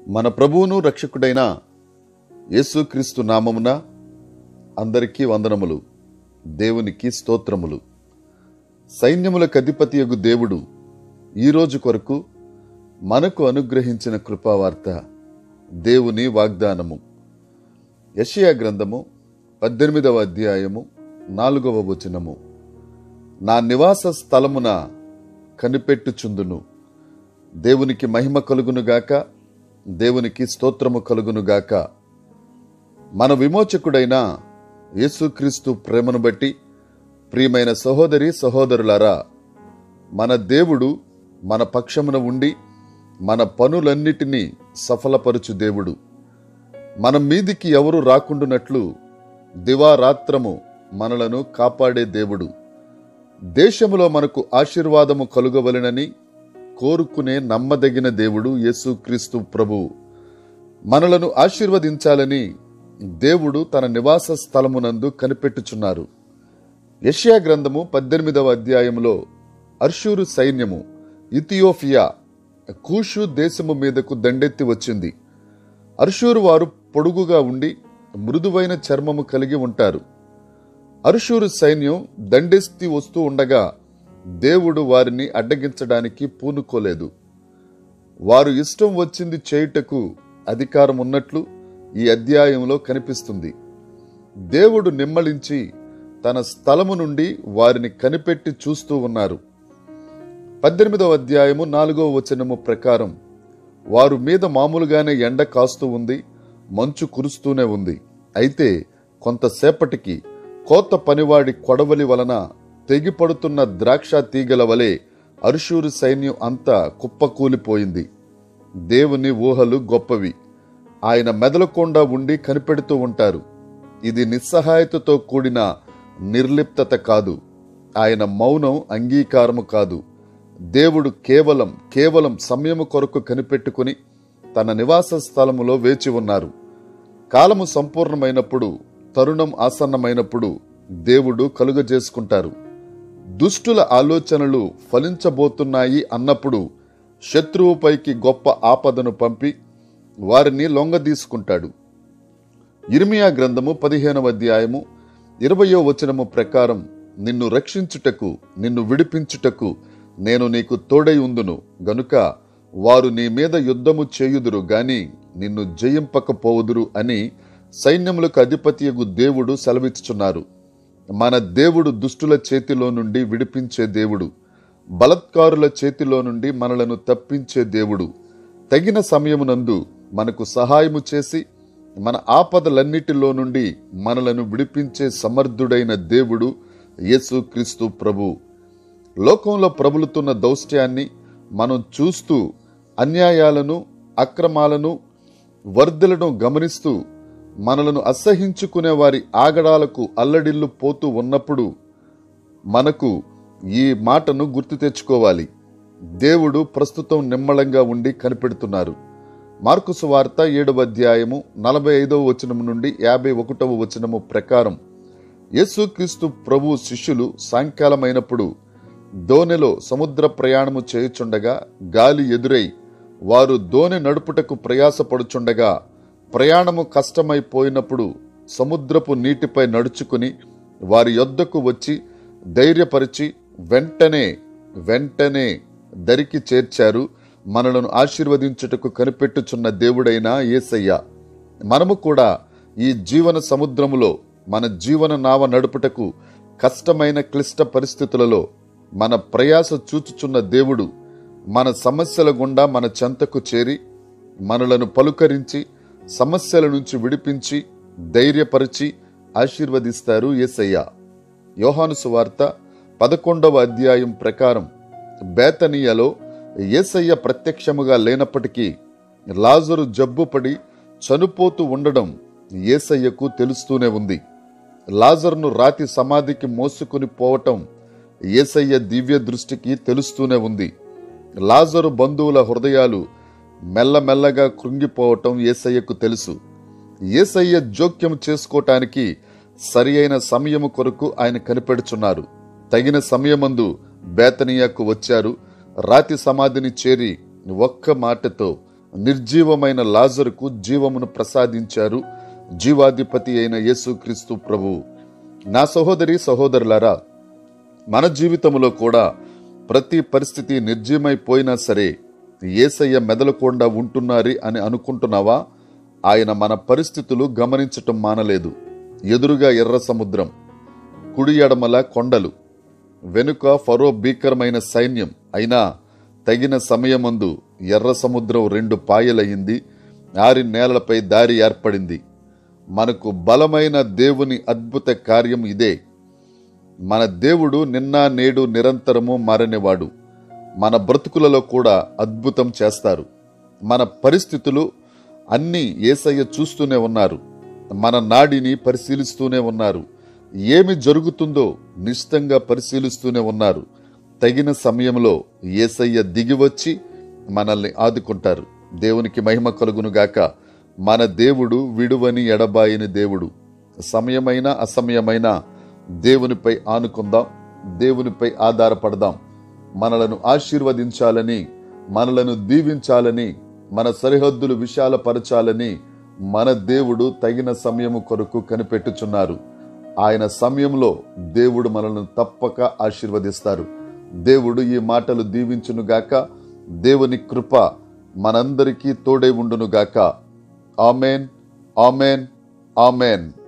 మన ప్రభువును రక్షకుడైన యేసుక్రీస్తు నామమున అందరికీ వందనములు దేవునికి స్తోత్రములు సైన్యములకు అధిపతియగు దేవుడు ఈ రోజు కొరకు మనకు అనుగ్రహించిన కృపావార్త దేవుని వాగ్దానము యషయా గ్రంథము పద్దెనిమిదవ అధ్యాయము నాలుగవ వచనము నా నివాస స్థలమున కనిపెట్టుచుందును దేవునికి మహిమ కలుగునుగాక దేవునికి స్తోత్రము కలుగునుగాక మన విమోచకుడైన యేసుక్రీస్తు ప్రేమను బట్టి ప్రియమైన సహోదరి సహోదరులారా మన దేవుడు మన పక్షమున ఉండి మన పనులన్నిటినీ సఫలపరుచు దేవుడు మన మీదికి ఎవరు రాకుండునట్లు దివారాత్రము మనలను కాపాడే దేవుడు దేశములో మనకు ఆశీర్వాదము కలుగవలెనని కోరుకునే నమ్మదగిన దేవుడు యేసుక్రీస్తు ప్రభువు మనలను ఆశీర్వదించాలని దేవుడు తన నివాస స్థలమునందు కనిపెట్టుచున్నారు యెషయా గ్రంథము పద్దెనిమిదవ అధ్యాయంలో అర్షూరు సైన్యము ఇథియోపియా కూషు దేశము మీదకు దండెత్తి వచ్చింది అర్షూరు వారు పొడుగుగా ఉండి మృదువైన చర్మము కలిగి ఉంటారు అరుషూరు సైన్యం దండెస్తి వస్తూ ఉండగా దేవుడు వారిని అడ్డగించడానికి పూనుకోలేదు వారు ఇష్టం వచ్చింది చేయుటకు అధికారం ఉన్నట్లు ఈ అధ్యాయంలో కనిపిస్తుంది దేవుడు నిమ్మళించి తన స్థలము నుండి వారిని కనిపెట్టి చూస్తూ ఉన్నారు పద్దెనిమిదవ అధ్యాయము నాలుగవ వచనము ప్రకారం వారు మీద మామూలుగానే ఎండ కాస్తూ ఉంది మంచు కురుస్తూనే ఉంది అయితే కొంతసేపటికి కోత పనివాడి కొడవలి వలన తెగిపడుతున్న ద్రాక్ష తీగల వలె అరుషూరు సైన్యం అంతా కుప్పకూలిపోయింది దేవుని ఊహలు గొప్పవి ఆయన మెదలకుండా ఉండి కనిపెడుతూ ఉంటారు ఇది నిస్సహాయతతో కూడిన నిర్లిప్తత కాదు ఆయన మౌనం అంగీకారము కాదు దేవుడు కేవలం కేవలం సమయము కొరకు కనిపెట్టుకుని తన నివాస స్థలములో వేచి ఉన్నారు కాలము సంపూర్ణమైనప్పుడు తరుణం ఆసన్నమైనప్పుడు దేవుడు కలుగజేసుకుంటారు దుష్టుల ఆలోచనలు ఫలించబోతున్నాయి అన్నప్పుడు శత్రువుపైకి గొప్ప ఆపదను పంపి వారిని లొంగదీసుకుంటాడు ఇర్మియా గ్రంథము పదిహేనవ అధ్యాయము ఇరవయో వచనము ప్రకారం నిన్ను రక్షించుటకు నిన్ను విడిపించుటకు నేను నీకు తోడై ఉందును గనుక వారు నీ మీద యుద్ధము చేయుదురు గాని నిన్ను జయింపకపోవుదురు అని సైన్యములకు అధిపతియగు దేవుడు సెలవిచ్చుచున్నారు మన దేవుడు దుష్టుల చేతిలో నుండి విడిపించే దేవుడు బలత్కారుల చేతిలో నుండి మనలను తప్పించే దేవుడు తగిన సమయమునందు మనకు సహాయము చేసి మన ఆపదలన్నిటిలో నుండి మనలను విడిపించే సమర్థుడైన దేవుడు యేసుక్రీస్తు ప్రభు లోకంలో ప్రబలుతున్న దౌష్ట్యాన్ని మనం చూస్తూ అన్యాయాలను అక్రమాలను వర్ధలను గమనిస్తూ మనలను అసహించుకునే వారి ఆగడాలకు అల్లడిల్లు పోతూ ఉన్నప్పుడు మనకు ఈ మాటను గుర్తు తెచ్చుకోవాలి దేవుడు ప్రస్తుతం నిమ్మళంగా ఉండి కనిపెడుతున్నారు మార్కుసు వార్త ఏడవ అధ్యాయము నలభై ఐదవ వచనం నుండి యాభై ఒకటవ వచనము ప్రకారం యేసుక్రీస్తు ప్రభు శిష్యులు సాయంకాలమైనప్పుడు దోనెలో సముద్ర ప్రయాణము చేయుచుండగా గాలి ఎదురై వారు దోనె నడుపుటకు ప్రయాసపడుచుండగా ప్రయాణము కష్టమైపోయినప్పుడు సముద్రపు నీటిపై నడుచుకుని వారి యొద్దకు వచ్చి ధైర్యపరిచి వెంటనే వెంటనే దరికి చేర్చారు మనలను ఆశీర్వదించుటకు కనిపెట్టుచున్న దేవుడైన ఏసయ్య మనము కూడా ఈ జీవన సముద్రములో మన జీవన నావ నడుపుటకు కష్టమైన క్లిష్ట పరిస్థితులలో మన ప్రయాస చూచుచున్న దేవుడు మన సమస్యల గుండా మన చెంతకు చేరి మనలను పలుకరించి సమస్యల నుంచి విడిపించి ధైర్యపరిచి ఆశీర్వదిస్తారు ఏసయ్య యోహాను సువార్త పదకొండవ అధ్యాయం ప్రకారం బేతనీయలో ఏసయ్య ప్రత్యక్షముగా లేనప్పటికీ లాజరు జబ్బుపడి చనిపోతూ ఉండడం ఏసయ్యకు తెలుస్తూనే ఉంది లాజర్ను రాతి సమాధికి మోసుకుని పోవటం ఏసయ్య దివ్య దృష్టికి తెలుస్తూనే ఉంది లాజరు బంధువుల హృదయాలు మెల్లమెల్లగా కృంగిపోవటం ఏసయ్యకు తెలుసు ఏసయ్య జోక్యం చేసుకోవటానికి సరి అయిన సమయము కొరకు ఆయన కనిపెడుచున్నారు తగిన సమయమందు బేతనియాకు వచ్చారు రాతి సమాధిని చేరి ఒక్క మాటతో నిర్జీవమైన లాజరుకు జీవమును ప్రసాదించారు జీవాధిపతి అయిన యేసుక్రీస్తు ప్రభువు నా సహోదరి సహోదరులారా మన జీవితంలో కూడా ప్రతి పరిస్థితి నిర్జీవమైపోయినా సరే ఏసయ్య మెదలకుండా ఉంటున్నారి అని అనుకుంటున్నావా ఆయన మన పరిస్థితులు గమనించటం మానలేదు ఎదురుగా ఎర్ర సముద్రం కుడి ఎడమల కొండలు వెనుక ఫరో భీకరమైన సైన్యం అయినా తగిన సమయమందు ఎర్ర సముద్రం రెండు పాయలయ్యింది ఆరి నేలపై దారి ఏర్పడింది మనకు బలమైన దేవుని అద్భుత కార్యం ఇదే మన దేవుడు నిన్న నేడు నిరంతరము మారనివాడు మన బ్రతుకులలో కూడా అద్భుతం చేస్తారు మన పరిస్థితులు అన్నీ ఏసయ్య చూస్తూనే ఉన్నారు మన నాడిని పరిశీలిస్తూనే ఉన్నారు ఏమి జరుగుతుందో నిశ్చితంగా పరిశీలిస్తూనే ఉన్నారు తగిన సమయంలో ఏసయ్య దిగివచ్చి మనల్ని ఆదుకుంటారు దేవునికి మహిమ కలుగునుగాక మన దేవుడు విడువని ఎడబాయని దేవుడు సమయమైన అసమయమైన దేవునిపై ఆనుకుందాం దేవునిపై ఆధారపడదాం మనలను ఆశీర్వదించాలని మనలను దీవించాలని మన సరిహద్దులు విశాలపరచాలని మన దేవుడు తగిన సమయము కొరకు కనిపెట్టుచున్నారు ఆయన సమయంలో దేవుడు మనల్ని తప్పక ఆశీర్వదిస్తారు దేవుడు ఈ మాటలు దీవించునుగాక దేవుని కృప మనందరికీ తోడై ఉండునుగాక ఆమెన్ ఆమెన్ ఆమెన్